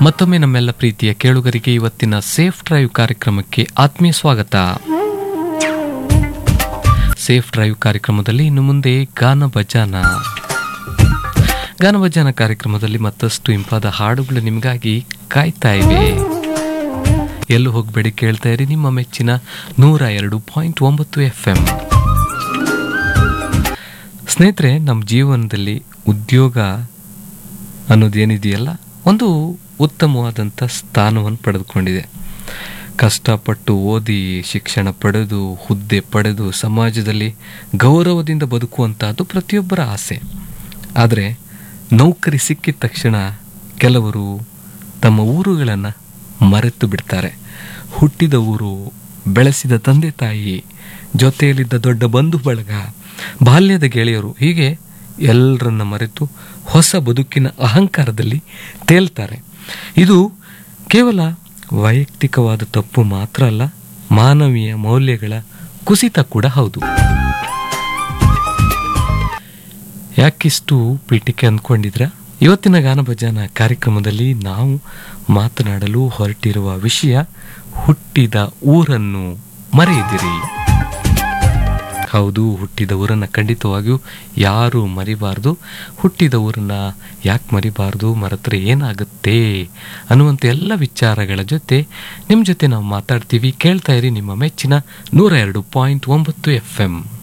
ಮತ್ತೊಮ್ಮೆ ನಮ್ಮೆಲ್ಲ ಪ್ರೀತಿಯ ಕೇಳುಗರಿಗೆ ಇವತ್ತಿನ ಸೇಫ್ ಡ್ರೈವ್ ಕಾರ್ಯಕ್ರಮಕ್ಕೆ ಆತ್ಮೀಯ ಸ್ವಾಗತ ಸೇಫ್ ಡ್ರೈವ್ ಕಾರ್ಯಕ್ರಮದಲ್ಲಿ ಇನ್ನು ಮುಂದೆ ಗಾನ ಭಜಾನ ಗಾನ ಭಜಾನ ಕಾರ್ಯಕ್ರಮದಲ್ಲಿ ಮತ್ತಷ್ಟು ಇಂಪಾದ ಹಾಡುಗಳು ನಿಮಗಾಗಿ ಕಾಯ್ತಾ ಇವೆ ಎಲ್ಲೂ ಹೋಗಬೇಡಿ ಕೇಳ್ತಾ ಇರಿ ನಿಮ್ಮ ಮೆಚ್ಚಿನ ನೂರ ಎರಡು ಪಾಯಿಂಟ್ ಒಂಬತ್ತು ಎಫ್ ಎಂ ಸ್ನೇಹಿತರೆ ನಮ್ಮ ಜೀವನದಲ್ಲಿ ಉದ್ಯೋಗ ಅನ್ನೋದೇನಿದೆಯಲ್ಲ ಒಂದು ಉತ್ತಮವಾದಂಥ ಸ್ಥಾನವನ್ನು ಪಡೆದುಕೊಂಡಿದೆ ಕಷ್ಟಪಟ್ಟು ಓದಿ ಶಿಕ್ಷಣ ಪಡೆದು ಹುದ್ದೆ ಪಡೆದು ಸಮಾಜದಲ್ಲಿ ಗೌರವದಿಂದ ಬದುಕುವಂತಹದ್ದು ಪ್ರತಿಯೊಬ್ಬರ ಆಸೆ ಆದರೆ ನೌಕರಿ ಸಿಕ್ಕಿದ ತಕ್ಷಣ ಕೆಲವರು ತಮ್ಮ ಊರುಗಳನ್ನು ಮರೆತು ಬಿಡ್ತಾರೆ ಹುಟ್ಟಿದ ಊರು ಬೆಳೆಸಿದ ತಂದೆ ತಾಯಿ ಜೊತೆಯಲ್ಲಿದ್ದ ದೊಡ್ಡ ಬಂಧು ಬಳಗ ಬಾಲ್ಯದ ಗೆಳೆಯರು ಹೀಗೆ ಎಲ್ಲರನ್ನ ಮರೆತು ಹೊಸ ಬದುಕಿನ ಅಹಂಕಾರದಲ್ಲಿ ತೇಲ್ತಾರೆ ಇದು ಕೇವಲ ವೈಯಕ್ತಿಕವಾದ ತಪ್ಪು ಮಾತ್ರ ಅಲ್ಲ ಮಾನವೀಯ ಮೌಲ್ಯಗಳ ಕುಸಿತ ಕೂಡ ಹೌದು ಯಾಕಿಷ್ಟು ಪೀಠಿಕೆ ಅಂದ್ಕೊಂಡಿದ್ರ ಇವತ್ತಿನ ಗಾನ ಭಜಾನ ಕಾರ್ಯಕ್ರಮದಲ್ಲಿ ನಾವು ಮಾತನಾಡಲು ಹೊರಟಿರುವ ವಿಷಯ ಹುಟ್ಟಿದ ಊರನ್ನು ಮರೆಯದಿರಿ ಹೌದು ಹುಟ್ಟಿದ ಊರನ್ನು ಖಂಡಿತವಾಗಿಯೂ ಯಾರು ಮರಿಬಾರ್ದು ಹುಟ್ಟಿದ ಊರನ್ನ ಯಾಕೆ ಮರಿಬಾರ್ದು ಮರೆತರೆ ಏನಾಗುತ್ತೆ ಅನ್ನುವಂಥ ಎಲ್ಲ ವಿಚಾರಗಳ ಜೊತೆ ನಿಮ್ಮ ಜೊತೆ ನಾವು ಮಾತಾಡ್ತೀವಿ ಕೇಳ್ತಾ ಇರಿ ನಿಮ್ಮ ಮೆಚ್ಚಿನ ನೂರ ಎರಡು ಪಾಯಿಂಟ್ ಒಂಬತ್ತು ಎಫ್ ಎಂ